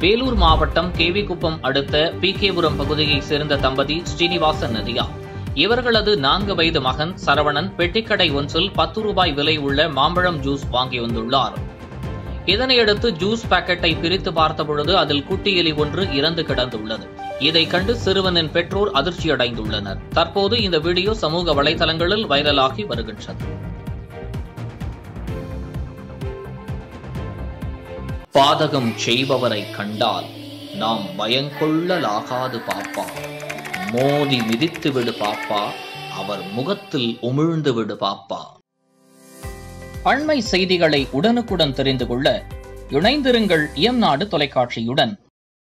வேலூர் மாவட்டம் கேவிக்குப்பம் அடுத்த பி கேபுரம் பகுதியைச் சேர்ந்த தம்பதி ஸ்ரீனிவாசன் நதியா இவர்களது நான்கு வயது மகன் சரவணன் பெட்டிக்கடை ஒன்றில் பத்து ரூபாய் விலை உள்ள மாம்பழம் ஜூஸ் வாங்கி வந்துள்ளார் இதனையடுத்து ஜூஸ் பாக்கெட்டை பிரித்து பார்த்தபொழுது அதில் குட்டி எலி ஒன்று இறந்து கிடந்துள்ளது இதை கண்டு சிறுவனின் பெற்றோர் அதிர்ச்சியடைந்துள்ளனர் தற்போது இந்த வீடியோ சமூக வலைதளங்களில் வைரலாகி வருகின்றது பாதகம் செய்பவரை கண்டால் நாம் பயங்கொள்ளலாகாது பாப்பா மோதி மிதித்து விடு பாப்பா அவர் முகத்தில் உமிழ்ந்து விடு பாப்பா அண்மை செய்திகளை உடனுக்குடன் தெரிந்து கொள்ள இணைந்திருங்கள் எம் நாடு தொலைக்காட்சியுடன்